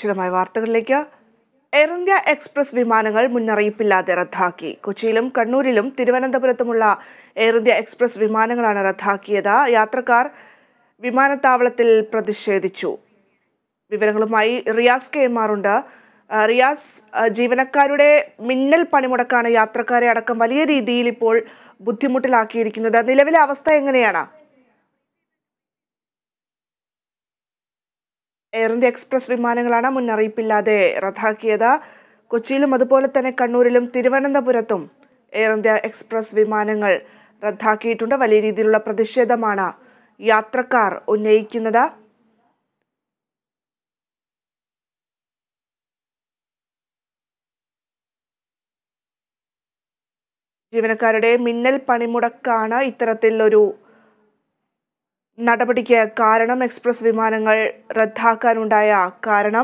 വിശദമായ വാർത്തകളിലേക്ക് air India express വിമാനങ്ങൾ മുന്നറിയിപ്പില്ലാതെ റദ്ദാക്കി കൊച്ചിയിലും കണ്ണൂരിലും തിരുവനന്തപുരത്തുമുള്ള എയർ ഇന്ത്യ എക്സ്പ്രസ് വിമാനങ്ങളാണ് റദ്ദാക്കിയത് യാത്രക്കാർ വിമാനത്താവളത്തിൽ പ്രതിഷേധിച്ചു വിവരങ്ങളുമായി റിയാസ് കെ എം ആർ ഉണ്ട് ആ, റിയാസ് ആ, ജീവനക്കാരുടെ മിന്നൽ പണിമുടക്കാണ് യാത്രക്കാരെ അടക്കം വലിയ രീതിയിൽ ഇപ്പോൾ ബുദ്ധിമുട്ടിലാക്കിയിരിക്കുന്നത് നിലവിലെ അവസ്ഥ എങ്ങനെയാണ് എയർ ഇന്ത്യ എക്സ്പ്രസ് വിമാനങ്ങളാണ് മുന്നറിയിപ്പില്ലാതെ റദ്ദാക്കിയത് കൊച്ചിയിലും അതുപോലെ തന്നെ കണ്ണൂരിലും തിരുവനന്തപുരത്തും എയർ ഇന്ത്യ എക്സ്പ്രസ് വിമാനങ്ങൾ റദ്ദാക്കിയിട്ടുണ്ട് വലിയ രീതിയിലുള്ള പ്രതിഷേധമാണ് യാത്രക്കാർ ഉന്നയിക്കുന്നത് ജീവനക്കാരുടെ മിന്നൽ പണിമുടക്കാണ് ഇത്തരത്തിലൊരു നടപടിക്ക് കാരണം എക്സ്പ്രസ് വിമാനങ്ങൾ റദ്ദാക്കാനുണ്ടായ കാരണം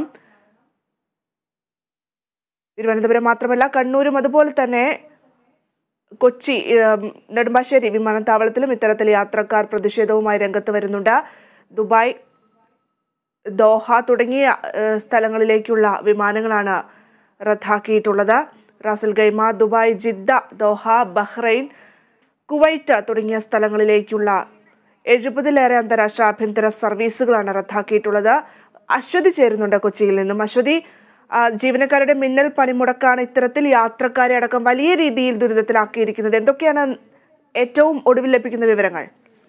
തിരുവനന്തപുരം മാത്രമല്ല കണ്ണൂരും അതുപോലെ തന്നെ കൊച്ചി ഏം, നെടുമ്പാശ്ശേരി വിമാനത്താവളത്തിലും ഇത്തരത്തിൽ യാത്രക്കാർ പ്രതിഷേധവുമായി രംഗത്ത് വരുന്നുണ്ട് ദുബായ് ദോഹ തുടങ്ങിയ ഏഹ്, സ്ഥലങ്ങളിലേക്കുള്ള വിമാനങ്ങളാണ് റദ്ദാക്കിയിട്ടുള്ളത് Ras al Khaimah Dubai Jeddah Doha Bahrain Kuwait തുടങ്ങിയ സ്ഥലങ്ങളിലേക്കുള്ള എഴുപതിലേറെ അന്താരാഷ്ട്ര ആഭ്യന്തര സർവീസുകളാണ് റദ്ദാക്കിയിട്ടുള്ളത് അശ്വതി ചേരുന്നുണ്ട് കൊച്ചിയിൽ നിന്നും അശ്വതി ആ, ജീവനക്കാരുടെ മിന്നൽ പണിമുടക്കാണ് ഇത്തരത്തിൽ യാത്രക്കാരെ അടക്കം വലിയ രീതിയിൽ ദുരിതത്തിലാക്കിയിരിക്കുന്നത് എന്തൊക്കെയാണ് ഏറ്റവും ഒടുവിൽ ലഭിക്കുന്ന വിവരങ്ങൾ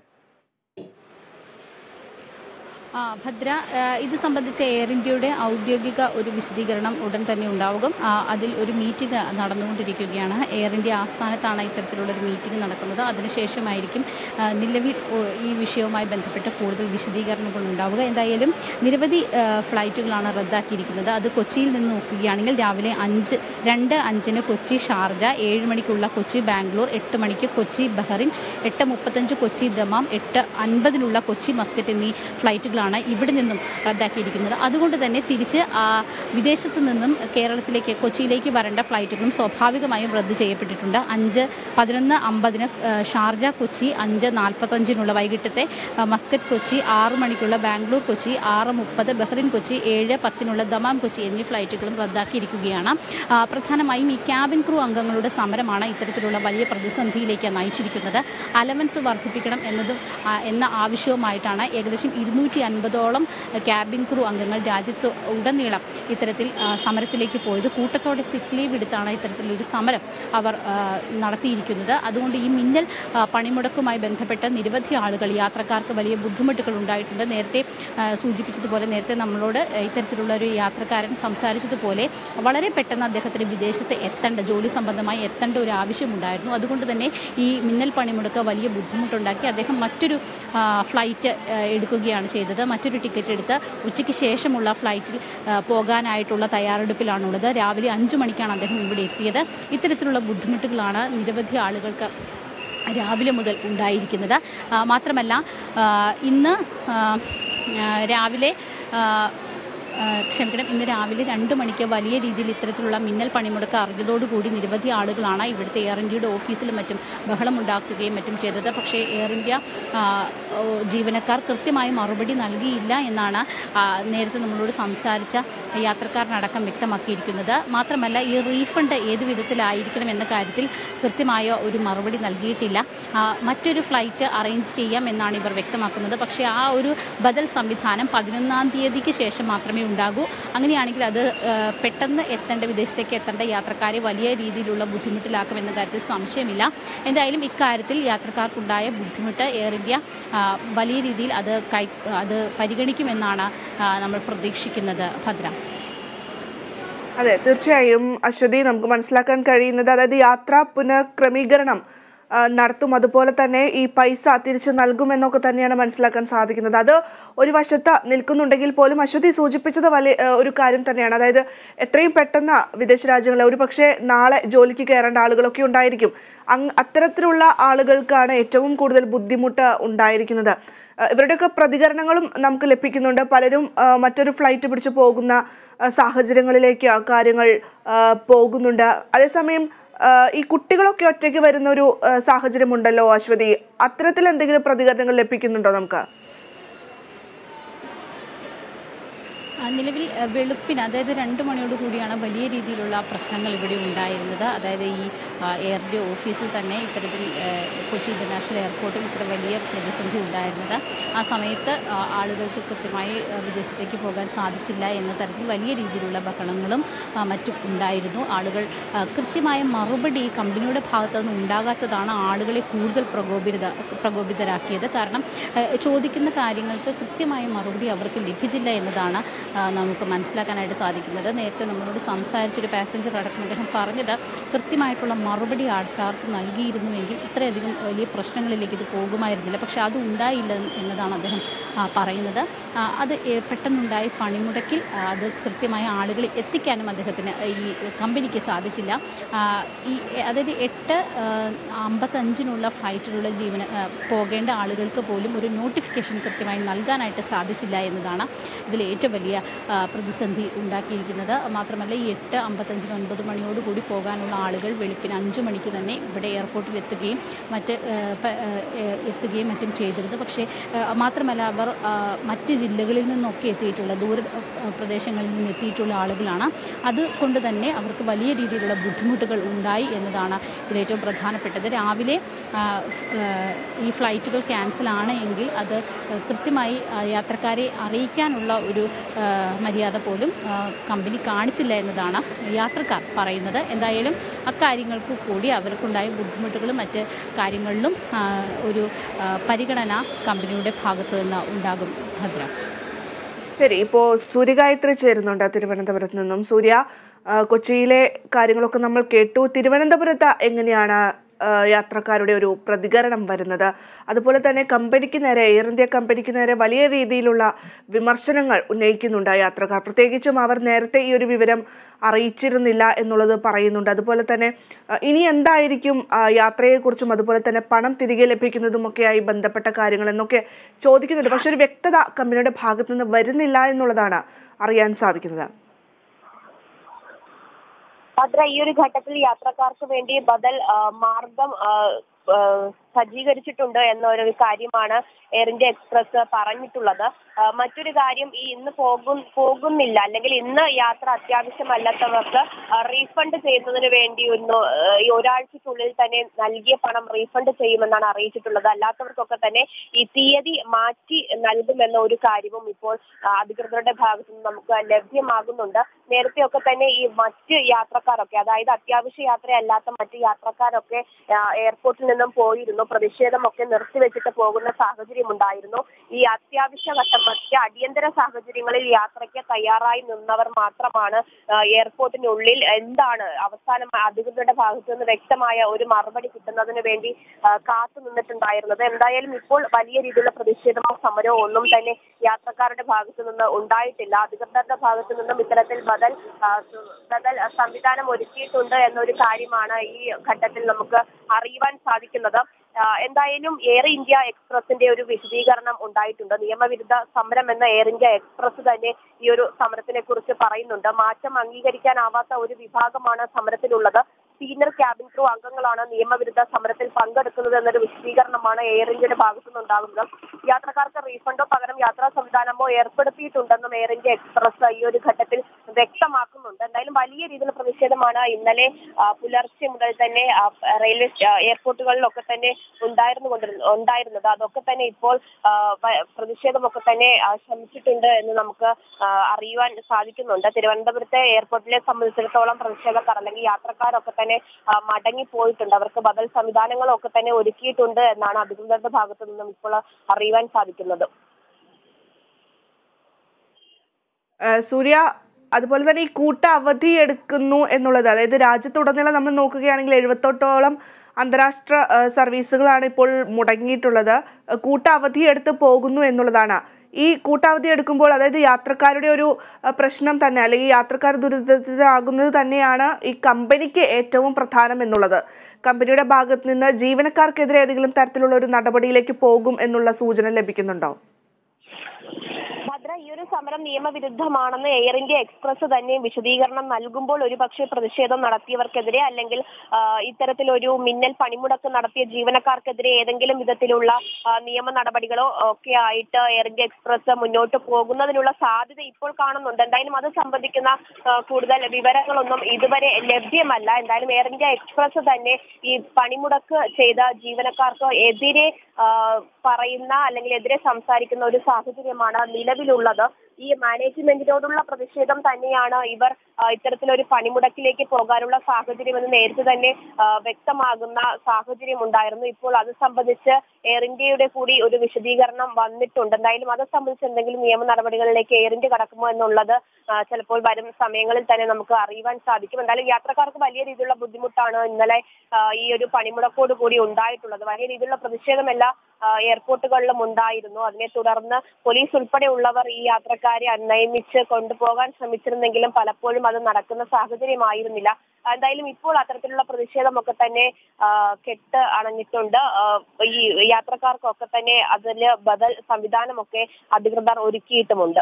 ആ, ഭദ്ര ആ, ഇത് സംബന്ധിച്ച് എയർ ഇന്ത്യയുടെ ഔദ്യോഗിക ഒരു വിശദീകരണം ഉടൻ തന്നെ ഉണ്ടാവുക ആ, അതിൽ ഒരു മീറ്റിംഗ് നടന്നുകൊണ്ടിരിക്കുകയാണ് എയർ ഇന്ത്യ ആസ്ഥാനത്താണ് ഇത്തരത്തിലുള്ള ഒരു മീറ്റിംഗ് നടക്കുന്നത് അതിനുശേഷമായിരിക്കും ആ, നിലവിൽ ഓ, ഈ വിഷയവുമായി ബന്ധപ്പെട്ട് കൂടുതൽ വിശദീകരണങ്ങൾ ഉണ്ടാവുക എന്തായാലും നിരവധി ആ, ഫ്ലൈറ്റുകളാണ് റദ്ദാക്കിയിരിക്കുന്നത് അത് കൊച്ചിയിൽ നിന്ന് നോക്കുകയാണെങ്കിൽ രാവിലെ അഞ്ച് രണ്ട് അഞ്ചിന് കൊച്ചി ഷാർജ ഏഴ് മണിക്കുള്ള കൊച്ചി ബാംഗ്ലൂർ എട്ട് മണിക്ക് കൊച്ചി ബഹറിൻ എട്ട് മുപ്പത്തഞ്ച് കൊച്ചി ദമാം എട്ട് അൻപതിനുള്ള കൊച്ചി മസ്കറ്റ് എന്നീ ഫ്ലൈറ്റുകളാണ് ഇവിടെ നിന്നും റദ്ദാക്കിയിരിക്കുന്നത് അതുകൊണ്ട് തന്നെ തിരിച്ച് ആ, വിദേശത്ത് നിന്നും കേരളത്തിലേക്ക് കൊച്ചിയിലേക്ക് വരേണ്ട ഫ്ലൈറ്റുകളും സ്വാഭാവികമായും റദ്ദ് ചെയ്യപ്പെട്ടിട്ടുണ്ട് അഞ്ച് പതിനൊന്ന് അമ്പതിന് ആ, ഷാർജ കൊച്ചി അഞ്ച് നാൽപ്പത്തഞ്ചിനുള്ള വൈകിട്ടത്തെ ആ, മസ്കറ്റ് കൊച്ചി ആറ് മണിക്കുള്ള ബാംഗ്ലൂർ കൊച്ചി ആറ് മുപ്പത് ബഹ്റിൻ കൊച്ചി ഏഴ് പത്തിനുള്ള ദമാം കൊച്ചി എന്നീ ഫ്ലൈറ്റുകളും റദ്ദാക്കിയിരിക്കുകയാണ് ആ, പ്രധാനമായും ഈ ക്യാബിൻ ക്രൂ അംഗങ്ങളുടെ സമരമാണ് ഇത്തരത്തിലുള്ള വലിയ പ്രതിസന്ധിയിലേക്ക് നയിച്ചിരിക്കുന്നത് അലവൻസ് വർദ്ധിപ്പിക്കണം എന്നതും ആ, എന്ന ആവശ്യവുമായിട്ടാണ് ഏകദേശം ഇരുന്നൂറ്റി അൻപതോളം ക്യാബിൻ ക്രൂ അംഗങ്ങൾ രാജ്യത്ത് ഉടനീളം ഇത്തരത്തിൽ ആ, സമരത്തിലേക്ക് പോയത് കൂട്ടത്തോടെ സിക്ക് ലീവ് എടുത്താണ് ഇത്തരത്തിലൊരു സമരം അവർ ആ, നടത്തിയിരിക്കുന്നത് അതുകൊണ്ട് ഈ മിന്നൽ ആ, പണിമുടക്കുമായി ബന്ധപ്പെട്ട് നിരവധി ആളുകൾ യാത്രക്കാർക്ക് വലിയ ബുദ്ധിമുട്ടുകൾ ഉണ്ടായിട്ടുണ്ട് നേരത്തെ ആ, സൂചിപ്പിച്ചതുപോലെ നേരത്തെ നമ്മളോട് ഇത്തരത്തിലുള്ള ഒരു യാത്രക്കാരൻ സംസാരിച്ചതുപോലെ വളരെ പെട്ടെന്ന് അദ്ദേഹത്തിന് വിദേശത്ത് എത്തേണ്ട ജോലി സംബന്ധമായി എത്തേണ്ട ഒരു ആവശ്യമുണ്ടായിരുന്നു അതുകൊണ്ട് തന്നെ ഈ മിന്നൽ പണിമുടക്ക് വലിയ ബുദ്ധിമുട്ടുണ്ടാക്കി അദ്ദേഹം മറ്റൊരു ആ, ഫ്ലൈറ്റ് ആ, എടുക്കുകയാണ് ചെയ്തത് മറ്റൊരു ടിക്കറ്റ് എടുത്ത് ഉച്ചയ്ക്ക് ശേഷമുള്ള ഫ്ലൈറ്റിൽ ആ, പോകാനായിട്ടുള്ള തയ്യാറെടുപ്പിലാണുള്ളത് രാവിലെ അഞ്ചു മണിക്കാണ് അദ്ദേഹം ഇവിടെ എത്തിയത് ഇത്തരത്തിലുള്ള ബുദ്ധിമുട്ടുകളാണ് നിരവധി ആളുകൾക്ക് രാവിലെ മുതൽ ഉണ്ടായിരിക്കുന്നത് ആ, മാത്രമല്ല ആ, ഇന്ന് ആ, ആ, രാവിലെ ആ, ആ, ക്ഷമിക്കണം ഇന്ന് രാവിലെ രണ്ട് മണിക്ക് വലിയ രീതിയിൽ ഇത്തരത്തിലുള്ള മിന്നൽ പണിമുടക്ക് അറിഞ്ഞതോടുകൂടി നിരവധി ആളുകളാണ് ഇവിടുത്തെ എയർ ഇന്ത്യയുടെ ഓഫീസിലും മറ്റും ബഹളമുണ്ടാക്കുകയും മറ്റും ചെയ്തത് പക്ഷേ എയർ ഇന്ത്യ ആ, ഓ, ജീവനക്കാർ കൃത്യമായി മറുപടി നൽകിയില്ല എന്നാണ് ആ, നേരത്തെ നമ്മളോട് സംസാരിച്ച യാത്രക്കാരനടക്കം വ്യക്തമാക്കിയിരിക്കുന്നത് മാത്രമല്ല ഈ റീഫണ്ട് ഏത് വിധത്തിലായിരിക്കണം എന്ന കാര്യത്തിൽ കൃത്യമായ ഒരു മറുപടി നൽകിയിട്ടില്ല ആ, മറ്റൊരു ഫ്ലൈറ്റ് അറേഞ്ച് ചെയ്യാം എന്നാണ് ഇവർ വ്യക്തമാക്കുന്നത് പക്ഷേ ആ ഒരു ബദൽ സംവിധാനം പതിനൊന്നാം തീയതിക്ക് ശേഷം മാത്രമേ ഉണ്ടാകൂ അങ്ങനെയാണെങ്കിൽ അത് ആ, പെട്ടെന്ന് എത്തേണ്ട വിദേശത്തേക്ക് എത്തേണ്ട യാത്രക്കാരെ വലിയ രീതിയിലുള്ള ബുദ്ധിമുട്ടിലാക്കുമെന്ന കാര്യത്തിൽ സംശയമില്ല എന്തായാലും ഇക്കാര്യത്തിൽ യാത്രക്കാർക്കുണ്ടായ ബുദ്ധിമുട്ട് എയർ ഇന്ത്യ ആ, വലിയ രീതിയിൽ അത് കൈ അത് പരിഗണിക്കുമെന്നാണ് ആ, നമ്മൾ പ്രതീക്ഷിക്കുന്നത് ഭദ്ര അതെ തീർച്ചയായും അശ്വതി നമുക്ക് മനസ്സിലാക്കാൻ കഴിയുന്നത് അതായത് യാത്രാ പുനഃക്രമീകരണം ആ, നടത്തും അതുപോലെ തന്നെ ഈ പൈസ തിരിച്ചു നൽകുമെന്നൊക്കെ തന്നെയാണ് മനസ്സിലാക്കാൻ സാധിക്കുന്നത് അത് ഒരു വശത്ത് നിൽക്കുന്നുണ്ടെങ്കിൽ പോലും അശ്വതി സൂചിപ്പിച്ചത് വലിയ ആ, ഒരു കാര്യം തന്നെയാണ് അതായത് എത്രയും പെട്ടെന്ന് വിദേശ രാജ്യങ്ങളിൽ ഒരു പക്ഷേ നാളെ ജോലിക്ക് കയറേണ്ട ആളുകളൊക്കെ ഉണ്ടായിരിക്കും അങ് അത്തരത്തിലുള്ള ആളുകൾക്കാണ് ഏറ്റവും കൂടുതൽ ബുദ്ധിമുട്ട് ഉണ്ടായിരിക്കുന്നത് ആ, ഇവരുടെയൊക്കെ പ്രതികരണങ്ങളും നമുക്ക് ലഭിക്കുന്നുണ്ട് പലരും ആ, മറ്റൊരു ഫ്ലൈറ്റ് പിടിച്ച് പോകുന്ന ആ, സാഹചര്യങ്ങളിലേക്ക് കാര്യങ്ങൾ ആ, പോകുന്നുണ്ട് അതേസമയം ആ, ഈ കുട്ടികളൊക്കെ ഒറ്റയ്ക്ക് വരുന്ന ഒരു ആ, സാഹചര്യമുണ്ടല്ലോ അശ്വതി അത്തരത്തിൽ എന്തെങ്കിലും പ്രതികരണങ്ങൾ ലഭിക്കുന്നുണ്ടോ നമുക്ക് ആ, നിലവിൽ ആ, വെളുപ്പിന് അതായത് രണ്ട് മണിയോട് കൂടിയാണ് വലിയ രീതിയിലുള്ള പ്രശ്നങ്ങൾ ഇവിടെ ഉണ്ടായിരുന്നത് അതായത് ഈ ആ, എയർ ഇന്ത്യ ഓഫീസിൽ തന്നെ ഇത്തരത്തിൽ ആ, കൊച്ചി ഇൻ്റർനാഷണൽ എയർപോർട്ടിൽ ഇത്ര വലിയ പ്രതിസന്ധി ഉണ്ടായിരുന്നത് ആ സമയത്ത് ആ, ആളുകൾക്ക് കൃത്യമായി ആ, വിദേശത്തേക്ക് പോകാൻ സാധിച്ചില്ല എന്ന തരത്തിൽ വലിയ രീതിയിലുള്ള ബഹളങ്ങളും ആ, മറ്റും ഉണ്ടായിരുന്നു ആളുകൾ ആ, കൃത്യമായ മറുപടി ഈ കമ്പനിയുടെ ഭാഗത്തു നിന്ന് ഉണ്ടാകാത്തതാണ് ആളുകളെ കൂടുതൽ പ്രകോപിത പ്രകോപിതരാക്കിയത് കാരണം ആ, ചോദിക്കുന്ന കാര്യങ്ങൾക്ക് കൃത്യമായ മറുപടി അവർക്ക് ലഭിച്ചില്ല എന്നതാണ് ആ, നമുക്ക് മനസ്സിലാക്കാനായിട്ട് സാധിക്കുന്നത് നേരത്തെ നമ്മളോട് സംസാരിച്ചൊരു പാസഞ്ചർ അടക്കം അദ്ദേഹം പറഞ്ഞത് കൃത്യമായിട്ടുള്ള മറുപടി ആൾക്കാർക്ക് നൽകിയിരുന്നുവെങ്കിൽ ഇത്രയധികം വലിയ പ്രശ്നങ്ങളിലേക്ക് ഇത് പോകുമായിരുന്നില്ല പക്ഷേ അത് ഉണ്ടായില്ല എന്നതാണ് അദ്ദേഹം ആ, പറയുന്നത് ആ, അത് ഏ- പെട്ടെന്നുണ്ടായി പണിമുടക്കിൽ ആ, അത് കൃത്യമായ ആളുകളിൽ എത്തിക്കാനും അദ്ദേഹത്തിന് ഈ കമ്പനിക്ക് സാധിച്ചില്ല ആ, ഈ അതായത് എട്ട് ആ, അമ്പത്തഞ്ചിനുള്ള ഫ്ലൈറ്റിലുള്ള ജീവന ആ, പോകേണ്ട ആളുകൾക്ക് പോലും ഒരു നോട്ടിഫിക്കേഷൻ കൃത്യമായി നൽകാനായിട്ട് സാധിച്ചില്ല എന്നതാണ് ഇതിൽ ഏറ്റവും വലിയ ആ, പ്രതിസന്ധി ഉണ്ടാക്കിയിരിക്കുന്നത് മാത്രമല്ല ഈ എട്ട് അമ്പത്തഞ്ചിന് ഒൻപത് മണിയോടുകൂടി പോകാനുള്ള ആളുകൾ വെളുപ്പിന് അഞ്ച് മണിക്ക് തന്നെ ഇവിടെ എയർപോർട്ടിൽ എത്തുകയും മറ്റ് ആ, പ- ആ, ഏ, എത്തുകയും മറ്റും ചെയ്തിരുന്നു പക്ഷേ ആ, മാത്രമല്ല അവർ ആ, മറ്റ് ജില്ലകളിൽ നിന്നൊക്കെ എത്തിയിട്ടുള്ള ദൂര ആ, പ്രദേശങ്ങളിൽ നിന്ന് എത്തിയിട്ടുള്ള ആളുകളാണ് അതുകൊണ്ട് തന്നെ അവർക്ക് വലിയ രീതിയിലുള്ള ബുദ്ധിമുട്ടുകൾ ഉണ്ടായി എന്നതാണ് ഇതിലേറ്റവും പ്രധാനപ്പെട്ടത് രാവിലെ ആ, ഫ്- ആ, ഈ ഫ്ലൈറ്റുകൾ ക്യാൻസലാണ് എങ്കിൽ അത് കൃത്യമായി ആ, യാത്രക്കാരെ അറിയിക്കാനുള്ള ഒരു ആ, മര്യാദ പോലും ആ, കമ്പനി കാണിച്ചില്ല എന്നതാണ് യാത്രക്കാർ പറയുന്നത് എന്തായാലും അക്കാര്യങ്ങൾക്ക് കൂടി അവർക്കുണ്ടായ ബുദ്ധിമുട്ടുകളും മറ്റ് കാര്യങ്ങളിലും ആ, ഒരു ആ, പരിഗണന കമ്പനിയുടെ ഭാഗത്തു നിന്ന് ഉണ്ടാകും ഭദ്ര ശരി ഇപ്പോൾ സൂര്യഗായത്രി ചേരുന്നുണ്ട് തിരുവനന്തപുരത്ത് നിന്നും സൂര്യ ആ, കൊച്ചിയിലെ കാര്യങ്ങളൊക്കെ നമ്മൾ കേട്ടു തിരുവനന്തപുരത്ത് എങ്ങനെയാണ് ആ, യാത്രക്കാരുടെ ഒരു പ്രതികരണം വരുന്നത് അതുപോലെ തന്നെ കമ്പനിക്ക് നേരെ എയർ ഇന്ത്യ കമ്പനിക്ക് നേരെ വലിയ രീതിയിലുള്ള വിമർശനങ്ങൾ ഉന്നയിക്കുന്നുണ്ട് യാത്രക്കാർ പ്രത്യേകിച്ചും അവർ നേരത്തെ ഈ ഒരു വിവരം അറിയിച്ചിരുന്നില്ല എന്നുള്ളത് പറയുന്നുണ്ട് അതുപോലെ തന്നെ ആ, ഇനി എന്തായിരിക്കും ആ, യാത്രയെക്കുറിച്ചും അതുപോലെ തന്നെ പണം തിരികെ ലഭിക്കുന്നതുമൊക്കെയായി ബന്ധപ്പെട്ട കാര്യങ്ങൾ എന്നൊക്കെ ചോദിക്കുന്നുണ്ട് പക്ഷെ ഒരു വ്യക്തത കമ്പനിയുടെ ഭാഗത്തു നിന്ന് വരുന്നില്ല എന്നുള്ളതാണ് അറിയാൻ സാധിക്കുന്നത് ഭദ്ര ഈ ഒരു ഘട്ടത്തിൽ യാത്രക്കാർക്ക് വേണ്ടി ബദൽ ആ, മാർഗം ആ, ആ, സജ്ജീകരിച്ചിട്ടുണ്ട് എന്നൊരു കാര്യമാണ് എയർ ഇന്ത്യ എക്സ്പ്രസ് പറഞ്ഞിട്ടുള്ളത് ആ, മറ്റൊരു കാര്യം ഈ ഇന്ന് പോകും പോകുന്നില്ല അല്ലെങ്കിൽ ഇന്ന് യാത്ര അത്യാവശ്യമല്ലാത്തവർക്ക് റീഫണ്ട് ചെയ്യുന്നതിന് വേണ്ടി ഒന്ന് ആ, ഈ ഒരാഴ്ചക്കുള്ളിൽ തന്നെ നൽകിയ പണം റീഫണ്ട് ചെയ്യുമെന്നാണ് അറിയിച്ചിട്ടുള്ളത് അല്ലാത്തവർക്കൊക്കെ തന്നെ ഈ തീയതി മാറ്റി നൽകുമെന്ന ഒരു കാര്യവും ഇപ്പോൾ ആ, അധികൃതരുടെ ഭാഗത്തു നിന്ന് നമുക്ക് ലഭ്യമാകുന്നുണ്ട് നേരത്തെയൊക്കെ തന്നെ ഈ മറ്റ് യാത്രക്കാരൊക്കെ അതായത് അത്യാവശ്യ യാത്രയല്ലാത്ത മറ്റ് യാത്രക്കാരൊക്കെ ആ, എയർപോർട്ടിൽ നിന്നും പോയിരുന്നു പ്രതിഷേധമൊക്കെ നിർത്തിവെച്ചിട്ട് പോകുന്ന സാഹചര്യം ഉണ്ടായിരുന്നു ഈ അത്യാവശ്യ ഘട്ടം മറ്റ് അടിയന്തര സാഹചര്യങ്ങളിൽ യാത്രയ്ക്ക് തയ്യാറായി നിന്നവർ മാത്രമാണ് ആ, എയർപോർട്ടിനുള്ളിൽ എന്താണ് അവസാനം അധികൃതരുടെ ഭാഗത്തു നിന്ന് വ്യക്തമായ ഒരു മറുപടി കിട്ടുന്നതിന് വേണ്ടി ആ, കാത്തു നിന്നിട്ടുണ്ടായിരുന്നത് എന്തായാലും ഇപ്പോൾ വലിയ രീതിയിലുള്ള പ്രതിഷേധമോ സമരമോ ഒന്നും തന്നെ യാത്രക്കാരുടെ ഭാഗത്തു നിന്ന് ഉണ്ടായിട്ടില്ല അധികൃതരുടെ ഭാഗത്തു നിന്നും ഇത്തരത്തിൽ ബദൽ ആ, സു- ബദൽ സംവിധാനം ഒരുക്കിയിട്ടുണ്ട് എന്നൊരു കാര്യമാണ് ഈ ഘട്ടത്തിൽ നമുക്ക് അറിയുവാൻ സാധിക്കുന്നത് ആ, എന്തായാലും എയർ ഇന്ത്യ എക്സ്പ്രസിന്റെ ഒരു വിശദീകരണം ഉണ്ടായിട്ടുണ്ട് നിയമവിരുദ്ധ സമരം എന്ന എയർ ഇന്ത്യ എക്സ്പ്രസ് തന്നെ ഈ ഒരു സമരത്തിനെ കുറിച്ച് പറയുന്നുണ്ട് മാറ്റം അംഗീകരിക്കാനാവാത്ത ഒരു വിഭാഗമാണ് സമരത്തിലുള്ളത് സീനിയർ ക്യാബിൻ ക്രൂ അംഗങ്ങളാണ് നിയമവിരുദ്ധ സമരത്തിൽ പങ്കെടുക്കുന്നത് എന്നൊരു വിശദീകരണമാണ് എയർ ഇന്ത്യയുടെ ഭാഗത്തു നിന്നുണ്ടാകുന്നത് യാത്രക്കാർക്ക് റീഫണ്ടോ പകരം യാത്രാ സംവിധാനമോ ഏർപ്പെടുത്തിയിട്ടുണ്ടെന്നും എയർ ഇന്ത്യ എക്സ്പ്രസ് ഈ ഒരു ഘട്ടത്തിൽ വ്യക്തമാക്കുന്നുണ്ട് എന്തായാലും വലിയ രീതിയിലുള്ള പ്രതിഷേധമാണ് ഇന്നലെ ആ, പുലർച്ചെ മുതൽ തന്നെ ആ, റെയിൽവേ സ്റ്റ- എയർപോർട്ടുകളിലൊക്കെ തന്നെ ഉണ്ടായിരുന്നു കൊണ്ടിരുന്നു ഉണ്ടായിരുന്നത് അതൊക്കെ തന്നെ ഇപ്പോൾ ആ, വ- പ്രതിഷേധമൊക്കെ തന്നെ ആ, ശമിച്ചിട്ടുണ്ട് എന്ന് നമുക്ക് ആ, അറിയുവാൻ സാധിക്കുന്നുണ്ട് തിരുവനന്തപുരത്തെ എയർപോർട്ടിലെ സംബന്ധിച്ചിടത്തോളം പ്രതിഷേധക്കാർ അല്ലെങ്കിൽ യാത്രക്കാരൊക്കെ തന്നെ ആ, മടങ്ങി പോയിട്ടുണ്ട് അവർക്ക് ബദൽ സംവിധാനങ്ങളൊക്കെ തന്നെ ഒരുക്കിയിട്ടുണ്ട് എന്നാണ് അധികൃതരുടെ ഭാഗത്തു നിന്നും ഇപ്പോൾ അറിയുവാൻ സാധിക്കുന്നത് ആ, സൂര്യ അതുപോലെ തന്നെ ഈ കൂട്ട അവധി എടുക്കുന്നു എന്നുള്ളത് അതായത് രാജ്യത്തുടനീളം നമ്മൾ നോക്കുകയാണെങ്കിൽ എഴുപത്തെട്ടോളം അന്താരാഷ്ട്ര ആ, സർവീസുകളാണ് ഇപ്പോൾ മുടങ്ങിയിട്ടുള്ളത് ആ, കൂട്ട അവധി എടുത്ത് പോകുന്നു എന്നുള്ളതാണ് ഈ കൂട്ടാവധി എടുക്കുമ്പോൾ അതായത് യാത്രക്കാരുടെ ഒരു ആ, പ്രശ്നം തന്നെ അല്ലെങ്കിൽ യാത്രക്കാർ ദുരിതത്തിലാകുന്നത് തന്നെയാണ് ഈ കമ്പനിക്ക് ഏറ്റവും പ്രധാനം എന്നുള്ളത് കമ്പനിയുടെ ഭാഗത്ത് നിന്ന് ജീവനക്കാർക്കെതിരെ ഏതെങ്കിലും തരത്തിലുള്ള ഒരു നടപടിയിലേക്ക് പോകും എന്നുള്ള സൂചന ലഭിക്കുന്നുണ്ടോ ഭദ്ര ഈ ഒരു സമരം നിയമവിരുദ്ധമാണെന്ന് എയർ ഇന്ത്യ എക്സ്പ്രസ് തന്നെ വിശദീകരണം നൽകുമ്പോൾ ഒരുപക്ഷെ പ്രതിഷേധം നടത്തിയവർക്കെതിരെ അല്ലെങ്കിൽ ആ, ഇത്തരത്തിലൊരു മിന്നൽ പണിമുടക്ക് നടത്തിയ ജീവനക്കാർക്കെതിരെ ഏതെങ്കിലും വിധത്തിലുള്ള ആ, നിയമ നടപടികളോ ഒക്കെ ആയിട്ട് എയർ ഇന്ത്യ എക്സ്പ്രസ് മുന്നോട്ട് പോകുന്നതിനുള്ള സാധ്യത ഇപ്പോൾ കാണുന്നുണ്ട് എന്തായാലും അത് സംബന്ധിക്കുന്ന ആ, കൂടുതൽ വിവരങ്ങളൊന്നും ഇതുവരെ ലഭ്യമല്ല എന്തായാലും എയർ ഇന്ത്യ എക്സ്പ്രസ് തന്നെ ഈ പണിമുടക്ക് ചെയ്ത ജീവനക്കാർക്ക് എതിരെ ആ, പറയുന്ന അല്ലെങ്കിൽ എതിരെ സംസാരിക്കുന്ന ഒരു സാഹചര്യമാണ് നിലവിലുള്ളത് ഈ മാനേജ്മെന്റിനോടുള്ള പ്രതിഷേധം തന്നെയാണ് ഇവർ ആ, ഇത്തരത്തിലൊരു പണിമുടക്കിലേക്ക് പോകാനുള്ള സാഹചര്യം എന്ന് നേരത്തെ തന്നെ ആ, വ്യക്തമാകുന്ന സാഹചര്യം ഉണ്ടായിരുന്നു ഇപ്പോൾ അത് സംബന്ധിച്ച് എയർ ഇന്ത്യയുടെ കൂടി ഒരു വിശദീകരണം വന്നിട്ടുണ്ട് എന്തായാലും അത് സംബന്ധിച്ച് എന്തെങ്കിലും നിയമ നടപടികളിലേക്ക് എയർ ഇന്ത്യ കടക്കുമോ എന്നുള്ളത് ആ, ചിലപ്പോൾ വരും സമയങ്ങളിൽ തന്നെ നമുക്ക് അറിയുവാൻ സാധിക്കും എന്തായാലും യാത്രക്കാർക്ക് വലിയ രീതിയിലുള്ള ബുദ്ധിമുട്ടാണ് ഇന്നലെ ആ, ഈ ഒരു പണിമുടക്കോട് കൂടി ഉണ്ടായിട്ടുള്ളത് വലിയ രീതിയിലുള്ള പ്രതിഷേധം എല്ലാ ആ, എയർപോർട്ടുകളിലും ഉണ്ടായിരുന്നു അതിനെ തുടർന്ന് പോലീസ് ഉൾപ്പെടെയുള്ളവർ ഈ യാത്രക്കാരെ അന്വയിച്ച് കൊണ്ടുപോകാൻ ശ്രമിച്ചിരുന്നെങ്കിലും പലപ്പോഴും അത് നടക്കുന്ന സാഹചര്യമായിരുന്നില്ല എന്തായാലും ഇപ്പോൾ അത്തരത്തിലുള്ള പ്രതിഷേധമൊക്കെ തന്നെ ആ, കെട്ട് അണഞ്ഞിട്ടുണ്ട് ആ, ഈ യാത്രക്കാർക്കൊക്കെ തന്നെ അതില് ബദൽ സംവിധാനമൊക്കെ അധികൃതർ ഒരുക്കിയിട്ടുമുണ്ട്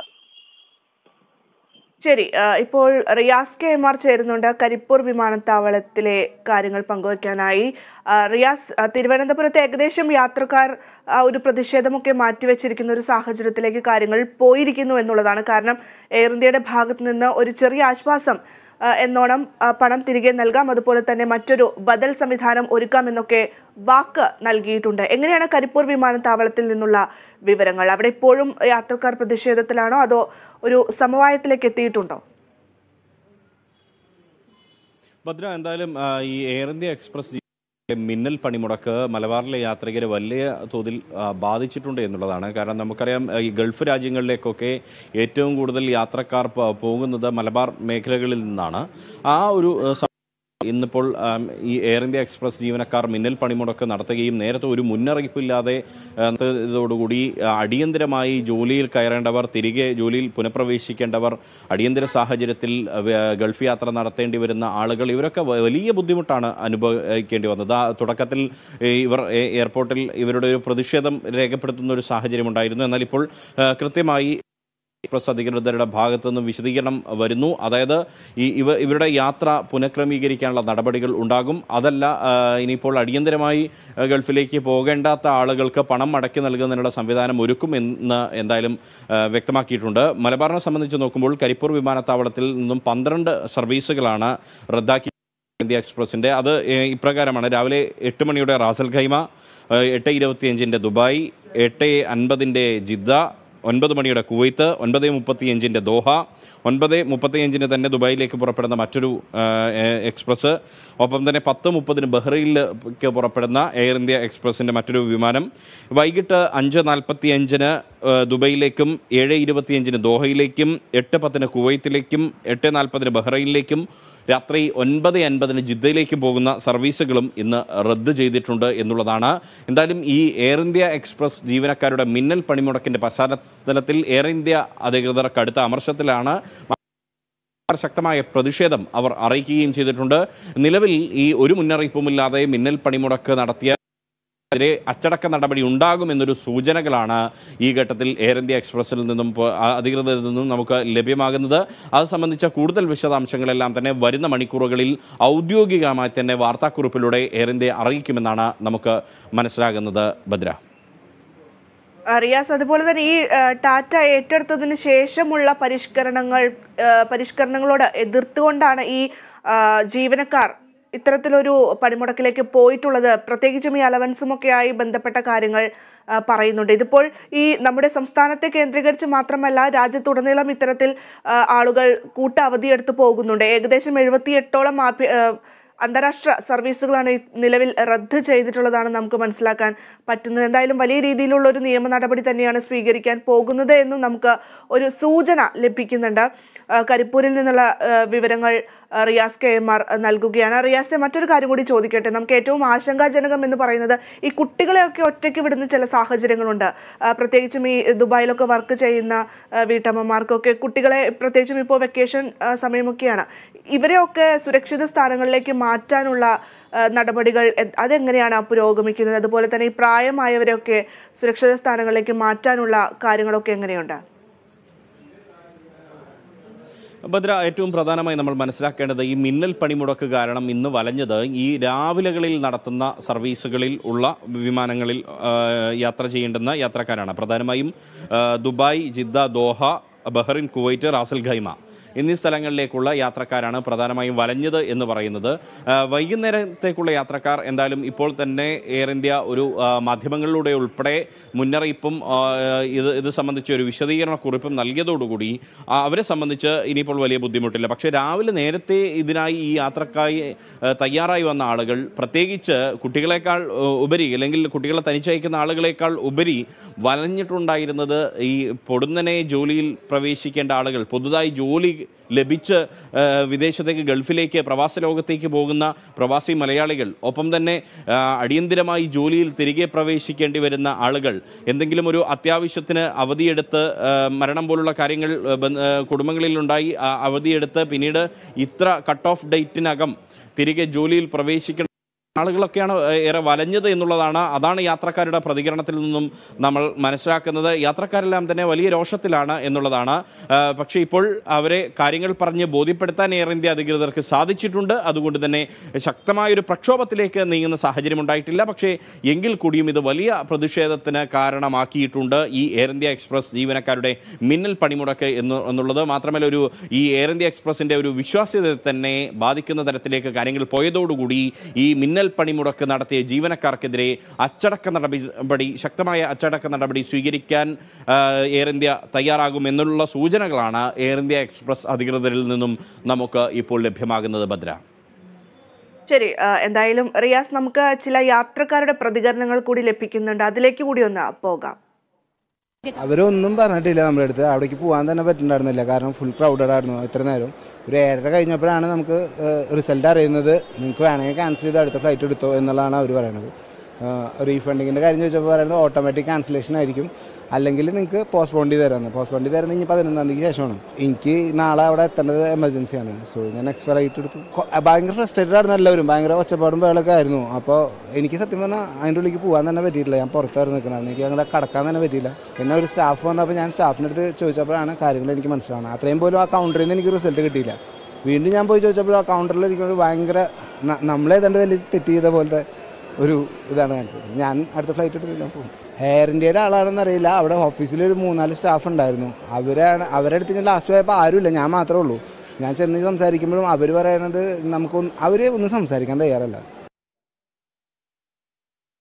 ശരി ആ, ഇപ്പോൾ റിയാസ് കെ എം ആർ ചേരുന്നുണ്ട് കരിപ്പൂർ വിമാനത്താവളത്തിലെ കാര്യങ്ങൾ പങ്കുവയ്ക്കാനായി ആ, റിയാസ് ആ, തിരുവനന്തപുരത്ത് ഏകദേശം യാത്രക്കാർ ആ, ഒരു പ്രതിഷേധമൊക്കെ മാറ്റിവെച്ചിരിക്കുന്ന ഒരു സാഹചര്യത്തിലേക്ക് കാര്യങ്ങൾ പോയിരിക്കുന്നു എന്നുള്ളതാണ് കാരണം എയർ ഇന്ത്യയുടെ ഭാഗത്ത് നിന്ന് ഒരു ചെറിയ ആശ്വാസം ആ, എന്നോണം ആ, പണം തിരികെ നൽകാം അതുപോലെ തന്നെ മറ്റൊരു ബദൽ സംവിധാനം ഒരുക്കാമെന്നൊക്കെ വാക്ക് നൽകിയിട്ടുണ്ട് എങ്ങനെയാണ് കരിപ്പൂർ വിമാനത്താവളത്തിൽ നിന്നുള്ള വിവരങ്ങൾ അവിടെ ഇപ്പോഴും യാത്രക്കാർ പ്രതിഷേധത്തിലാണോ അതോ ഒരു സമവായത്തിലേക്ക് എത്തിയിട്ടുണ്ടോ ഭദ്ര എന്തായാലും ആ, ഈ എയർ ഇന്ത്യ എക്സ്പ്രസ് ജീ- മിന്നൽ പണിമുടക്ക് മലബാറിലെ യാത്രികരെ വലിയ തോതിൽ ആ, ബാധിച്ചിട്ടുണ്ട് എന്നുള്ളതാണ് കാരണം നമുക്കറിയാം ആ, ഈ ഗൾഫ് രാജ്യങ്ങളിലേക്കൊക്കെ ഏറ്റവും കൂടുതൽ യാത്രക്കാർ പ- പോകുന്നത് മലബാർ മേഖലകളിൽ നിന്നാണ് ആ ഒരു ആ, സ- ഇന്നിപ്പോൾ ആം, ഈ എയർ ഇന്ത്യ എക്സ്പ്രസ് ജീവനക്കാർ മിന്നൽ പണിമുടക്ക് നടത്തുകയും നേരത്തെ ഒരു മുന്നറിയിപ്പില്ലാതെ ആ, ഇതോടുകൂടി ആ, അടിയന്തരമായി ജോലിയിൽ കയറേണ്ടവർ തിരികെ ജോലിയിൽ പുനഃപ്രവേശിക്കേണ്ടവർ അടിയന്തര സാഹചര്യത്തിൽ ആ, വ- ഗൾഫ് യാത്ര നടത്തേണ്ടി വരുന്ന ആളുകൾ ഇവരൊക്കെ വ- വലിയ ബുദ്ധിമുട്ടാണ് അനുഭവിക്കേണ്ടി വന്നത് ആ തുടക്കത്തിൽ ഈ ഇവർ എ- എയർപോർട്ടിൽ ഇവരുടെ ഒരു പ്രതിഷേധം രേഖപ്പെടുത്തുന്ന ഒരു സാഹചര്യം ഉണ്ടായിരുന്നു എന്നാൽ ഇപ്പോൾ ആ, കൃത്യമായി എക്സ്പ്രസ് അധികൃതരുടെ ഭാഗത്തു നിന്നും വിശദീകരണം വരുന്നു അതായത് ഈ ഇവ ഇവരുടെ യാത്ര പുനഃക്രമീകരിക്കാനുള്ള നടപടികൾ ഉണ്ടാകും അതല്ല ആ, ഇനിയിപ്പോൾ അടിയന്തരമായി ആ, ഗൾഫിലേക്ക് പോകേണ്ടാത്ത ആളുകൾക്ക് പണം മടക്കി നൽകുന്നതിനുള്ള സംവിധാനം ഒരുക്കും എന്ന് എന്തായാലും ആ, വ്യക്തമാക്കിയിട്ടുണ്ട് മലബാറിനെ സംബന്ധിച്ച് നോക്കുമ്പോൾ കരിപ്പൂർ വിമാനത്താവളത്തിൽ നിന്നും പന്ത്രണ്ട് സർവീസുകളാണ് റദ്ദാക്കി ഇന്ത്യ എക്സ്പ്രസിൻ്റെ അത് ഏ, ഇപ്രകാരമാണ് രാവിലെ എട്ട് മണിയുടെ റാസൽ ഖൈമ ഏ, എട്ട് ഇരുപത്തിയഞ്ചിൻ്റെ ദുബായ് എട്ട് അൻപതിൻ്റെ ജിദ്ദ ഒൻപത് മണിയുടെ കുവൈത്ത് ഒൻപത് മുപ്പത്തിയഞ്ചിൻ്റെ ദോഹ ഒൻപത് മുപ്പത്തിയഞ്ചിന് തന്നെ ദുബായിലേക്ക് പുറപ്പെടുന്ന മറ്റൊരു ആ, എ- എക്സ്പ്രസ് ഒപ്പം തന്നെ പത്ത് മുപ്പതിന് ബഹ്റൈനിലേക്ക് പുറപ്പെടുന്ന എയർ ഇന്ത്യ എക്സ്പ്രസിൻ്റെ മറ്റൊരു വിമാനം വൈകിട്ട് അഞ്ച് നാൽപ്പത്തി അഞ്ചിന് ദുബൈയിലേക്കും ഏഴ് ഇരുപത്തിയഞ്ചിന് ദോഹയിലേക്കും എട്ട് പത്തിന് കുവൈത്തിലേക്കും എട്ട് നാൽപ്പതിന് ബഹ്റൈനിലേക്കും രാത്രി ഒൻപത് അൻപതിന് ജിദ്ദയിലേക്ക് പോകുന്ന സർവീസുകളും ഇന്ന് റദ്ദ് ചെയ്തിട്ടുണ്ട് എന്നുള്ളതാണ് എന്തായാലും ഈ എയർ ഇന്ത്യ എക്സ്പ്രസ് ജീവനക്കാരുടെ മിന്നൽ പണിമുടക്കിന്റെ പശ്ചാത്തലത്തിൽ എയർ ഇന്ത്യ അധികൃതർ കടുത്ത അമർഷത്തിലാണ് വളരെ ശക്തമായ പ്രതിഷേധം അവർ അറിയിക്കുകയും ചെയ്തിട്ടുണ്ട് നിലവിൽ ഈ ഒരു മുന്നറിയിപ്പുമില്ലാതെ മിന്നൽ പണിമുടക്ക് നടത്തിയ െതിരെ അച്ചടക്ക നടപടി ഉണ്ടാകുമെന്നൊരു സൂചനകളാണ് ഈ ഘട്ടത്തിൽ എയർ ഇന്ത്യ എക്സ്പ്രസിൽ നിന്നും പോ- ആ അധികൃതരിൽ നിന്നും നമുക്ക് ലഭ്യമാകുന്നത് അത് സംബന്ധിച്ച കൂടുതൽ വിശദാംശങ്ങളെല്ലാം തന്നെ വരുന്ന മണിക്കൂറുകളിൽ ഔദ്യോഗികമായി തന്നെ വാർത്താക്കുറിപ്പിലൂടെ എയർ ഇന്ത്യ അറിയിക്കുമെന്നാണ് നമുക്ക് മനസ്സിലാകുന്നത് ഭദ്ര ആ, റിയാസ് അതുപോലെ തന്നെ ഈ ആ, ടാറ്റ ഏറ്റെടുത്തതിന് ശേഷമുള്ള പരിഷ്കരണങ്ങൾ ആ, പരിഷ്കരണങ്ങളോട് എതിർത്തുകൊണ്ടാണ് ഈ ആ, ജീവനക്കാർ ഇത്തരത്തിലൊരു പണിമുടക്കിലേക്ക് പോയിട്ടുള്ളത് പ്രത്യേകിച്ചും ഈ അലവൻസുമൊക്കെയായി ബന്ധപ്പെട്ട കാര്യങ്ങൾ ആ, പറയുന്നുണ്ട് ഇതിപ്പോൾ ഈ നമ്മുടെ സംസ്ഥാനത്തെ കേന്ദ്രീകരിച്ച് മാത്രമല്ല രാജ്യത്തുടനീളം ഇത്തരത്തിൽ ആ, ആളുകൾ കൂട്ട അവധിയെടുത്ത് പോകുന്നുണ്ട് ഏകദേശം എഴുപത്തിയെട്ടോളം ആഭ്യ ആ, അന്താരാഷ്ട്ര സർവീസുകളാണ് ഈ നിലവിൽ റദ്ദ് ചെയ്തിട്ടുള്ളതാണ് നമുക്ക് മനസ്സിലാക്കാൻ പറ്റുന്നത് എന്തായാലും വലിയ രീതിയിലുള്ള ഒരു നിയമ നടപടി തന്നെയാണ് സ്വീകരിക്കാൻ പോകുന്നത് എന്നും നമുക്ക് ഒരു സൂചന ലഭിക്കുന്നുണ്ട് ആ, കരിപ്പൂരിൽ നിന്നുള്ള ആ, വിവരങ്ങൾ ആ, റിയാസ് കെ എം ആർ നൽകുകയാണ് റിയാസ് മറ്റൊരു കാര്യം കൂടി ചോദിക്കട്ടെ നമുക്ക് ഏറ്റവും ആശങ്കാജനകം എന്ന് പറയുന്നത് ഈ കുട്ടികളെയൊക്കെ ഒറ്റയ്ക്ക് വിടുന്ന ചില സാഹചര്യങ്ങളുണ്ട് ആ, പ്രത്യേകിച്ചും ഈ ദുബായിലൊക്കെ വർക്ക് ചെയ്യുന്ന ആ, വീട്ടമ്മമാർക്കൊക്കെ കുട്ടികളെ പ്രത്യേകിച്ചും ഇപ്പോൾ വെക്കേഷൻ ആ, സമയമൊക്കെയാണ് ഇവരെയൊക്കെ സുരക്ഷിത സ്ഥാനങ്ങളിലേക്ക് മാറ്റാനുള്ള ആ, നടപടികൾ എ- അതെങ്ങനെയാണ് പുരോഗമിക്കുന്നത് അതുപോലെ തന്നെ ഈ പ്രായമായവരെയൊക്കെ സുരക്ഷിത സ്ഥാനങ്ങളിലേക്ക് മാറ്റാനുള്ള കാര്യങ്ങളൊക്കെ എങ്ങനെയുണ്ട് ഭദ്ര ഏറ്റവും പ്രധാനമായി നമ്മൾ മനസ്സിലാക്കേണ്ടത് ഈ മിന്നൽ പണിമുടക്ക് കാരണം ഇന്ന് വലഞ്ഞത് ഈ രാവിലകളിൽ നടത്തുന്ന സർവീസുകളിൽ ഉള്ള വിമാനങ്ങളിൽ ആ, യാത്ര ചെയ്യേണ്ടുന്ന യാത്രക്കാരാണ് പ്രധാനമായും ആ, Dubai Jeddah Doha Bahrain Kuwait Ras al Khaimah എന്നീ സ്ഥലങ്ങളിലേക്കുള്ള യാത്രക്കാരാണ് പ്രധാനമായും വലഞ്ഞത് എന്ന് പറയുന്നത് ആ, വൈകുന്നേരത്തേക്കുള്ള യാത്രക്കാർ എന്തായാലും ഇപ്പോൾ തന്നെ എയർ ഇന്ത്യ ഒരു ആ, മാധ്യമങ്ങളിലൂടെ ഉൾപ്പെടെ മുന്നറിയിപ്പും ആ, ഇത് ഇത് സംബന്ധിച്ച് ഒരു വിശദീകരണ കുറിപ്പും നൽകിയതോടുകൂടി ആ, അവരെ സംബന്ധിച്ച് ഇനിയിപ്പോൾ വലിയ ബുദ്ധിമുട്ടില്ല പക്ഷേ രാവിലെ നേരത്തെ ഇതിനായി ഈ യാത്രക്കായി ആ, തയ്യാറായി വന്ന ആളുകൾ പ്രത്യേകിച്ച് കുട്ടികളെക്കാൾ ആ, ഉപരി അല്ലെങ്കിൽ കുട്ടികളെ തനിച്ചയക്കുന്ന ആളുകളെക്കാൾ ഉപരി വലഞ്ഞിട്ടുണ്ടായിരുന്നത് ഈ പൊടുന്നനെ ജോലിയിൽ പ്രവേശിക്കേണ്ട ആളുകൾ പുതുതായി ജോലി ലഭിച്ച് ആ, വിദേശത്തേക്ക് ഗൾഫിലേക്ക് പ്രവാസ ലോകത്തേക്ക് പോകുന്ന പ്രവാസി മലയാളികൾ ഒപ്പം തന്നെ ആ, അടിയന്തിരമായി ജോലിയിൽ തിരികെ പ്രവേശിക്കേണ്ടി വരുന്ന ആളുകൾ എന്തെങ്കിലും ഒരു അത്യാവശ്യത്തിന് അവധിയെടുത്ത് ആ, മരണം പോലുള്ള കാര്യങ്ങൾ ആ, ബന്ധ- ആ, കുടുംബങ്ങളിലുണ്ടായി ആ, അവധിയെടുത്ത് പിന്നീട് ഇത്ര കട്ട് ഓഫ് ഡേറ്റിനകം തിരികെ ജോലിയിൽ പ്രവേശിക്കണം ആളുകളൊക്കെയാണ് ഏറെ വലഞ്ഞത് എന്നുള്ളതാണ് അതാണ് യാത്രക്കാരുടെ പ്രതികരണത്തിൽ നിന്നും നമ്മൾ മനസ്സിലാക്കുന്നത് യാത്രക്കാരെല്ലാം തന്നെ വലിയ രോഷത്തിലാണ് എന്നുള്ളതാണ് ആ, പക്ഷേ ഇപ്പോൾ അവരെ കാര്യങ്ങൾ പറഞ്ഞ് ബോധ്യപ്പെടുത്താൻ എയർ ഇന്ത്യ അധികൃതർക്ക് സാധിച്ചിട്ടുണ്ട് അതുകൊണ്ട് തന്നെ ശക്തമായൊരു പ്രക്ഷോഭത്തിലേക്ക് നീങ്ങുന്ന സാഹചര്യം ഉണ്ടായിട്ടില്ല പക്ഷേ എങ്കിൽ കൂടിയും ഇത് വലിയ പ്രതിഷേധത്തിന് കാരണമാക്കിയിട്ടുണ്ട് ഈ എയർ ഇന്ത്യ എക്സ്പ്രസ് ജീവനക്കാരുടെ മിന്നൽ പണിമുടക്ക് എന്ന് എന്നുള്ളത് മാത്രമല്ല ഒരു ഈ എയർ ഇന്ത്യ എക്സ്പ്രസിൻ്റെ ഒരു വിശ്വാസ്യത തന്നെ ബാധിക്കുന്ന തരത്തിലേക്ക് കാര്യങ്ങൾ പോയതോടുകൂടി ഈ മിന്നൽ പണിമുടക്ക് നടത്തിയ ജീവനക്കാർക്കെതിരെ അച്ചടക്ക നടപടി ശക്തമായ അച്ചടക്ക നടപടി സ്വീകരിക്കാൻ ആ, എയർ ഇന്ത്യ തയ്യാറാകും എന്നുള്ള സൂചനകളാണ് എയർ ഇന്ത്യ എക്സ്പ്രസ് അധികൃതരിൽ നിന്നും നമുക്ക് ഇപ്പോൾ ലഭ്യമാകുന്നത് ഭദ്ര ശരി ആ, എന്തായാലും റിയാസ് നമുക്ക് ചില യാത്രക്കാരുടെ പ്രതികരണങ്ങൾ കൂടി ലഭിക്കുന്നുണ്ട് അതിലേക്ക് കൂടി ഒന്ന് പോകാം അവരൊന്നും പറഞ്ഞിട്ടില്ല നമ്മുടെ അടുത്ത് അവിടേക്ക് പോകാൻ തന്നെ പറ്റുന്നുണ്ടായിരുന്നില്ല കാരണം ഫുൾ ക്രൗഡഡ് ആയിരുന്നു ഇത്ര നേരം ഒരു ഏഴര കഴിഞ്ഞപ്പോഴാണ് നമുക്ക് റിസൾട്ട് അറിയുന്നത് നിങ്ങൾക്ക് വേണമെങ്കിൽ ക്യാൻസൽ ചെയ്ത് അടുത്ത ഫ്ലൈറ്റ് എടുത്തോ എന്നുള്ളതാണ് അവർ പറയുന്നത് റീഫണ്ടിങ്ങിൻ്റെ കാര്യം ചോദിച്ചപ്പോൾ പറയുന്നത് ഓട്ടോമാറ്റിക് ക്യാൻസലേഷൻ ആയിരിക്കും അല്ലെങ്കിൽ നിങ്ങൾക്ക് പോസ്റ്റ്പോൺ ചെയ്ത് തരാമെന്ന് പോസ്റ്റ്പോൺ ചെയ്ത് തരുന്നത് ഇനി പതിനൊന്നാം തീയതിക്ക് ശേഷമാണ് എനിക്ക് നാളെ അവിടെ എത്തേണ്ടത് എമർജൻസിയാണ് സോ ഞാൻ എക്സ് ഫ്ലൈറ്റ് എടുത്തു കൊ- ഭയങ്കര ഫ്രസ്ട്രേറ്റഡ് ആയിരുന്നു എല്ലാവരും ഭയങ്കര ഒച്ചപ്പാടും ബഹളമൊക്കെ ആയിരുന്നു അപ്പോൾ എനിക്ക് സത്യം പറഞ്ഞാൽ അതിൻ്റെ ഉള്ളിലേക്ക് പോകാൻ തന്നെ പറ്റിയിട്ടില്ല ഞാൻ പുറത്തായിരുന്നു നിൽക്കണമായിരുന്നു എനിക്ക് അങ്ങനെ കടക്കാൻ തന്നെ പറ്റിയില്ല പിന്നെ ഒരു സ്റ്റാഫ് വന്നപ്പോൾ ഞാൻ സ്റ്റാഫിൻ്റെ അടുത്ത് ചോദിച്ചപ്പോഴാണ് കാര്യങ്ങൾ എനിക്ക് മനസ്സിലാവുന്നത് അത്രയും പോലും ആ കൗണ്ടറിൽ നിന്ന് എനിക്ക് റിസൾട്ട് കിട്ടിയില്ല വീണ്ടും ഞാൻ പോയി ചോദിച്ചപ്പോൾ ആ കൗണ്ടറിൽ എനിക്കൊരു ഭയങ്കര ന- നമ്മളേതാണ്ട് വലിയ തെറ്റ് ചെയ്ത പോലത്തെ ഒരു ഇതാണ് കാണിച്ചത് ഞാൻ അടുത്ത ഫ്ലൈറ്റ് എടുത്ത് ഞാൻ പോകും എയർ ഇന്ത്യയുടെ ആളാണെന്ന് അറിയില്ല അവിടെ ഓഫീസിൽ ഒരു മൂന്നാല് സ്റ്റാഫ് ഉണ്ടായിരുന്നു അവരാണ് അവരുടെ അടുത്ത് ഞാൻ ലാസ്റ്റ് പോയപ്പോൾ ആരുമില്ല ഞാൻ മാത്രമേ ഉള്ളൂ ഞാൻ ചെന്ന് സംസാരിക്കുമ്പോഴും അവർ പറയണത് നമുക്കൊന്ന് അവർ ഒന്നും സംസാരിക്കാൻ തയ്യാറല്ല